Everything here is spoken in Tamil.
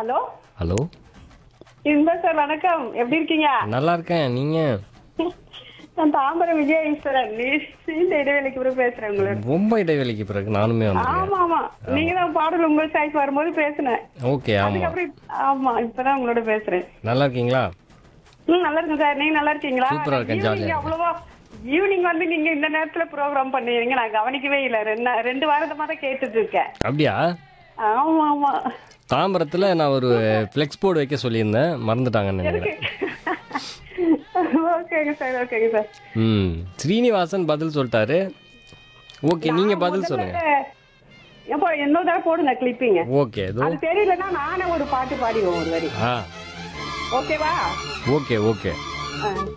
ஹலோ ஹலோ இன்ப சார் வணக்கம் எப்படி இருக்கீங்க நல்லா இருக்கேன் நீங்க நான் தாம்பரம் விஜய ஈஸ்வரன் நீ நீண்ட இடைவெளிக்கு பிறகு பேசுறேன் உங்களோட ரொம்ப இடைவெளிக்கு பிறகு நானுமே வந்திருக்கேன் ஆமா ஆமா நீங்க தான் பாடல் உங்கள் சாய்ஸ் வரும்போது பேசினேன் ஓகே ஆமா அதுக்கப்புறம் இப்ப- ஆமா இப்பதான் உங்களோட பேசுறேன் நல்லா இருக்கீங்களா ம் நல்லா இருக்கேன் சார் நீங்க நல்லா இருக்கீங்களா சூப்பரா இருக்கேன், Evening ஜாலியா இருக்கேன். அவ்வளவா ஈவினிங் வந்து நீங்க இந்த நேரத்துல ப்ரோக்ராம் பண்ணுவீங்க நான் கவனிக்கவே இல்ல ரெண்டு ரெண்டு வாரத்தமா தான் கேட்டுட்டு இருக்கேன் அப்படியா ஆமா ஆமா தாம்பரத்துல நான் ஒரு ஃப்ளெக்ஸ் போர்டு வைக்க சொல்லியிருந்தேன் மறந்துட்டாங்கன்னு நினைக்கிறேன் ஓகேங்க சார் ஓகேங்க சார் ம் ஸ்ரீனிவாசன் பதில் சொல்லிட்டாரு ஓகே நீங்க பதில் சொல்லுங்க எப்போ இன்னொரு தடவை போடுங்க கிளிப்பிங்க ஓகே ஏதோ அது தெரியலன்னா நானே ஒரு பாட்டு பாடிடுவோம் ஒரு வரி ஆ ஓகேவா ஓகே ஓகே ஆ